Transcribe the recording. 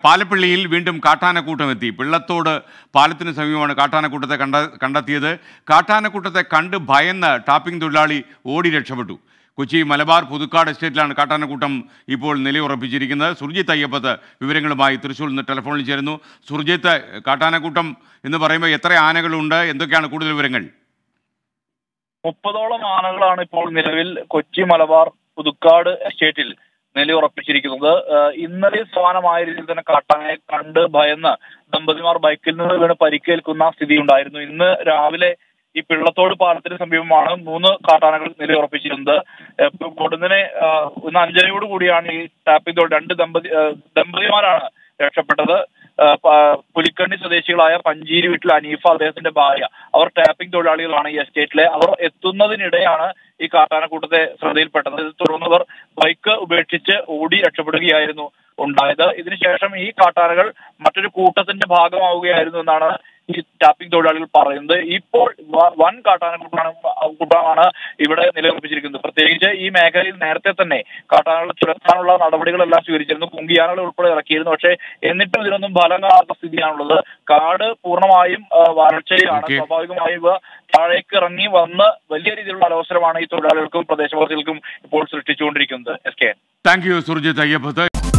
പാലപ്പള്ളിയിൽ വീണ്ടും കാട്ടാനക്കൂട്ടം എത്തി പിള്ളത്തോട് പാലത്തിന് സമീപമാണ് കാട്ടാനക്കൂട്ടത്തെ കണ്ട കണ്ടെത്തിയത് കാട്ടാനക്കൂട്ടത്തെ കണ്ട് ഭയന്ന് ടാപ്പിംഗ് തൊഴിലാളി ഓടി രക്ഷപ്പെട്ടു കൊച്ചി മലബാർ പുതുക്കാട് എസ്റ്റേറ്റിലാണ് കാട്ടാനക്കൂട്ടം ഇപ്പോൾ നിലയുറപ്പിച്ചിരിക്കുന്നത് സുർജിത്ത് അയ്യപ്പത്ത് വിവരങ്ങളുമായി തൃശ്ശൂരിൽ നിന്ന് ടെലിഫോണിൽ ചേരുന്നു സുർജിത്ത് കാട്ടാനക്കൂട്ടം എന്ന് പറയുമ്പോൾ എത്ര ആനകളുണ്ട് എന്തൊക്കെയാണ് കൂടുതൽ വിവരങ്ങൾ മുപ്പതോളം ആനകളാണ് ഇപ്പോൾ നിലവിൽ കൊച്ചി മലബാർ പുതുക്കാട് എസ്റ്റേറ്റിൽ നിലയുറപ്പിച്ചിരിക്കുന്നത് ഏഹ് ഇന്നലെ സമാനമായ രീതിയിൽ തന്നെ കാട്ടാനയെ കണ്ട് ഭയന്ന് ദമ്പതിമാർ ബൈക്കിൽ നിന്ന് വീണ് പരിക്കേൽക്കുന്ന സ്ഥിതി ഉണ്ടായിരുന്നു ഇന്ന് രാവിലെ ഈ പിള്ളത്തോട് പാലത്തിന് സമീപമാണ് മൂന്ന് കാട്ടാനകൾ നിലയുറപ്പിച്ചിരുന്നത് ഏഹ് കൊടുന്നനെ ഏഹ് ഇന്ന് അഞ്ചരയോട് കൂടിയാണ് ഈ ടാപ്പിംഗ് തോട് രണ്ട് ദമ്പതി ഏഹ് ദമ്പതിമാരാണ് രക്ഷപ്പെട്ടത് ഏഹ് പ- പുലിക്കണ്ണി സ്വദേശികളായ പഞ്ചീരി വീട്ടിൽ അനീഫ അദ്ദേഹത്തിന്റെ ഭാര്യ അവർ ടാപ്പിംഗ് തൊഴിലാളികളാണ് ഈ എസ്റ്റേറ്റിലെ അവർ എത്തുന്നതിനിടെയാണ് ഈ കാട്ടാനക്കൂട്ടത്തെ ശ്രദ്ധയിൽപ്പെട്ടത് ഇത് തുടർന്ന് അവർ ബൈക്ക് ഉപേക്ഷിച്ച് ഓടി രക്ഷപ്പെടുകയായിരുന്നു ഉണ്ടായത് ഇതിനുശേഷം ഈ കാട്ടാനകൾ മറ്റൊരു കൂട്ടത്തിന്റെ ഭാഗമാവുകയായിരുന്നു എന്നാണ് ഈ ടാപ്പിംഗ് തൊഴിലാളികൾ പറയുന്നത് ഇപ്പോൾ വ- വൻ കാട്ടാനക്കൂട്ടാണ് കൂട്ടമാണ് ഇവിടെ നിലനിർപ്പിച്ചിരിക്കുന്നത് പ്രത്യേകിച്ച് ഈ മേഖലയിൽ നേരത്തെ തന്നെ കാട്ടാനകളെ തുരത്താനുള്ള നടപടികളെല്ലാം സ്വീകരിച്ചിരുന്നു കുങ്കിയാനകൾ ഉൾപ്പെടെ ഇറക്കിയിരുന്നു പക്ഷേ എന്നിട്ടും ഇതിനൊന്നും ഫലം കാണാത്ത സ്ഥിതിയാണുള്ളത് കാട് പൂർണ്ണമായും ആ, വരൾച്ചയിലാണ് Okay. സ്വാഭാവികമായും ഇവ താഴേക്ക് ഇറങ്ങി വന്ന് വലിയ രീതിയിലുള്ള അലോസരമാണ് ഈ തൊഴിലാളികൾക്കും പ്രദേശവാസികൾക്കും ഇപ്പോൾ സൃഷ്ടിച്ചുകൊണ്ടിരിക്കുന്നത് S K thank you Surjith Ayyappath